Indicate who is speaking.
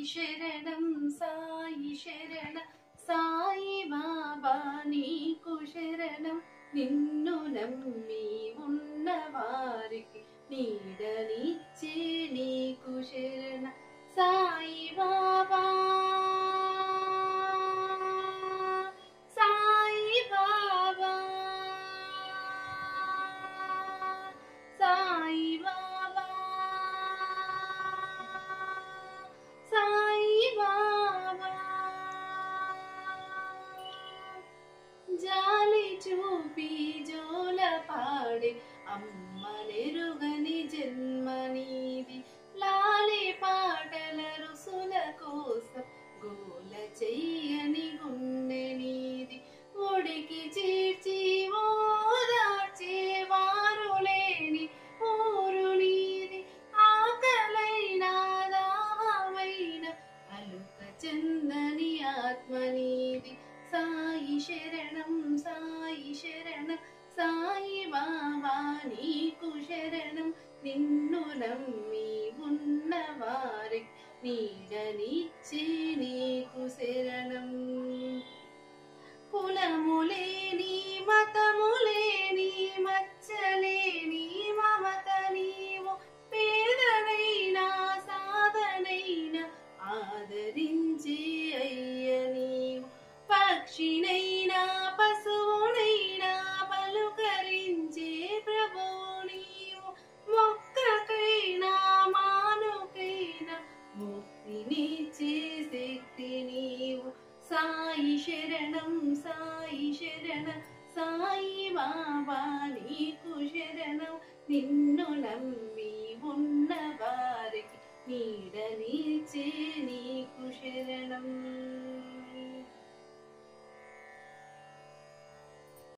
Speaker 1: శరణం సాయి శరణ సాయి బాబా నీకు శరణం నిన్ను నమ్మి ఉన్న వారికి నీడనిచ్చే నీకు శరణ సాయి బాబా సాయి బాబా సాయి బాబా సాయి బాబా జాలి చూపి జోల పాడే అమ్మనెరుగని జన్మనీది లాలి పాటల రుసుల కోసం గోల చెయ్యని గుండె నీది ఒడికి చేర్చి ఓదార్చే వారు లేని ఊరు నీది ఆకలైన దాహమైన అలుక చందని ఆత్మ నీది సాయి శరణం సాయి శరణం సాయి బాబా నీకు శరణం నిన్ను నమ్మి ఉన్న వారికి నీడనిచ్చే నీకు శరణం కులములేని మతములేని మచ్చలేని మమత నీవు పేదనైనా సాధనైనా ఆదరించే అయ్య నీవు పక్షినైనా పశువునైనా పలుకరించే ప్రభువు నీవు మొక్కకైనా మానుకైనా ముక్తినిచ్చే శక్తి నీవు సాయి శరణం సాయి శరణం సాయి బాబా నీకు శరణం నిన్ను నమ్మి ఉన్న వారికి నీడనిచ్చే నీ